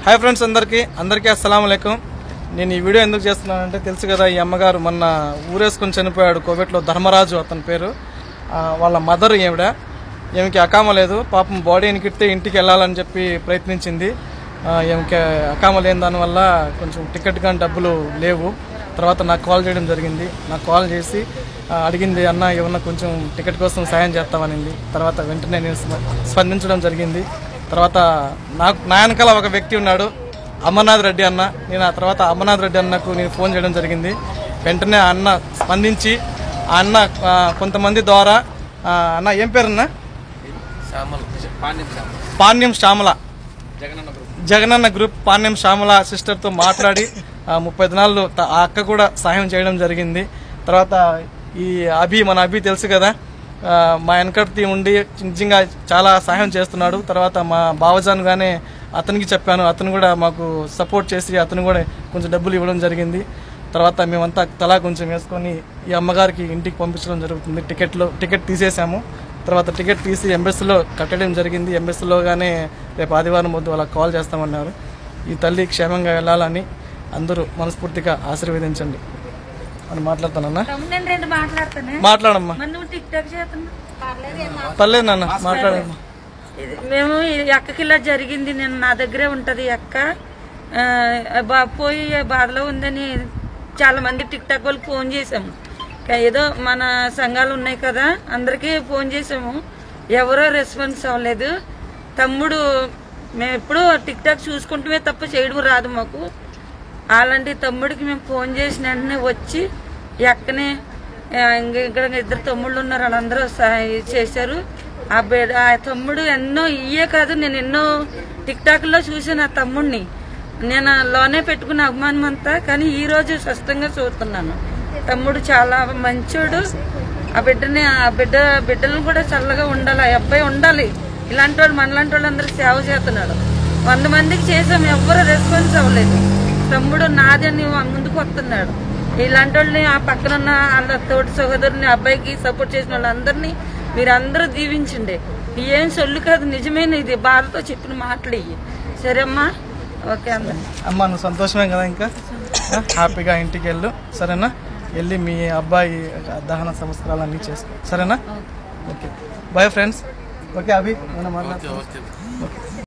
hi friends అందరికీ అందరికీ అస్సలం నేను ఈ వీడియో ఎందుకు చేస్తున్నానంటే తెలుసు కదా ఈ అమ్మగారు మొన్న ఊరేసుకొని చనిపోయాడు కోవిడ్లో ధర్మరాజు అతని పేరు ఆ, వాళ్ళ మదర్ ఈవిడ ఈమెకి అకామ లేదు పాపం బాడీని కిట్టే ఇంటికి వెళ్ళాలని చెప్పి ప్రయత్నించింది ఆ, ఈమెకి అకామ లేని దానివల్ల కొంచెం టికెట్ కానీ డబ్బులు లేవు తర్వాత నాకు కాల్ చేయడం జరిగింది నాకు కాల్ చేసి ఆ, అడిగింది అన్న ఏమన్నా కొంచెం టికెట్ కోసం సాయం చేస్తామనింది తర్వాత వెంటనే నేను స్ప- స్పందించడం జరిగింది తర్వాత నాకు నా వెనకాల ఒక వ్యక్తి ఉన్నాడు అమర్నాథ్ రెడ్డి అన్న నేను ఆ తర్వాత అమర్నాథ్ రెడ్డి అన్నకు నేను ఫోన్ చేయడం జరిగింది వెంటనే ఆ అన్న స్పందించి ఆ అన్న ఆ, కొంతమంది ద్వారా ఆ, అన్న ఏం పేరన్నా పాణ్యం శ్యామల జగనన్న గ్రూప్ పాణ్యం శ్యామల సిస్టర్తో మాట్లాడి ఆ, ముప్పై దినాలు త- ఆ అక్క కూడా సహాయం చేయడం జరిగింది తర్వాత ఈ అభి మన అభి తెలుసు కదా ఆ, మా వెనకటి ఉండి నిజంగా చాలా సహాయం చేస్తున్నాడు తర్వాత మా బావజాన్ గానే అతనికి చెప్పాను అతను కూడా మాకు సపోర్ట్ చేసి అతను కూడా కొంచెం డబ్బులు ఇవ్వడం జరిగింది తర్వాత మేమంతా తలా కొంచెం వేసుకొని ఈ అమ్మగారికి ఇంటికి పంపించడం జరుగుతుంది టికెట్లో టికెట్ తీసేసాము తర్వాత టికెట్ తీసి ఎంబెస్సీలో కట్టడం జరిగింది ఎంబెస్సీలోగానే రేపు ఆదివారం వద్దు వాళ్ళకి కాల్ చేస్తామన్నారు ఈ తల్లి క్షేమంగా వెళ్ళాలని అందరూ మనస్ఫూర్తిగా ఆశీర్వదించండి అని మాట్లాడతానన్నా తమ్ముడు రెండు మాట్లాడుతానే మాట్లాడమ్మా మరి నువ్వు టిక్ టాక్ చేస్తున్నావు పర్లేదు నాన్న మాట్లాడమ్మా ఇది మేము ఈ అక్కకి ఇలా జరిగింది నేను నా దగ్గరే ఉంటది ఈ అక్క ఆ, బా పోయి బాధలో ఉందని చాలా మంది టిక్ టాక్ వాళ్ళకి ఫోన్ చేసాము కా- ఏదో మన సంఘాలు ఉన్నాయి కదా అందరికీ ఫోన్ చేసాము ఎవరో రెస్పాన్స్ అవ్వలేదు తమ్ముడు మేము ఎప్పుడూ టిక్ టాక్ చూసుకుంటమే తప్ప చేయడం రాదు మాకు అలాంటి తమ్ముడికి మేము ఫోన్ చేసిన వెంటనే వచ్చి ఈ అక్కనే ఆ, ఇంక ఇక్కడ ఇద్దరు తమ్ముళ్ళు ఉన్నారు వాళ్ళందరూ సహాయం చేశారు ఆ బిడ్డ ఆ తమ్ముడు ఎన్నో ఇయే కాదు నేను ఎన్నో టిక్ టాక్ లో చూసాను ఆ తమ్ముడిని నేను లోనే పెట్టుకున్న అభిమానం అంతా కానీ ఈ రోజు స్పష్టంగా చూస్తున్నాను తమ్ముడు చాలా మంచోడు ఆ బిడ్డని ఆ బిడ్డ బిడ్డలను కూడా చల్లగా ఉండాలి ఆ అబ్బాయి ఉండాలి ఇలాంటి వాళ్ళు మనలాంటి వాళ్ళు అందరూ సేవ చేస్తున్నాడు వంద మందికి చేసాం ఎవ్వరు రెస్పాన్స్ అవ్వలేదు తమ్ముడు నాది అని ముందుకు వస్తున్నాడు ఇలాంటి వాళ్ళని ఆ పక్కన ఉన్న వాళ్ళ తోటి సహోదరుని అబ్బాయికి సపోర్ట్ చేసిన వాళ్ళందరినీ మీరందరూ దీవించండి ఏం సొల్లు కాదు నిజమైన ఇది బాధతో చెప్పిన మాటలు ఇవి సరే అమ్మా ఓకే అందరు అమ్మ నువ్వు సంతోషమే కదా ఇంకా ఆ, హ్యాపీగా ఇంటికి వెళ్ళు సరేనా వెళ్ళి మీ అబ్బాయి దహన సంస్కారాలన్నీ చేసుకో సరేనా ఓకే బాయ్ ఫ్రెండ్స్ ఓకే అభి మనం మాట్లాడుతాం ఓకే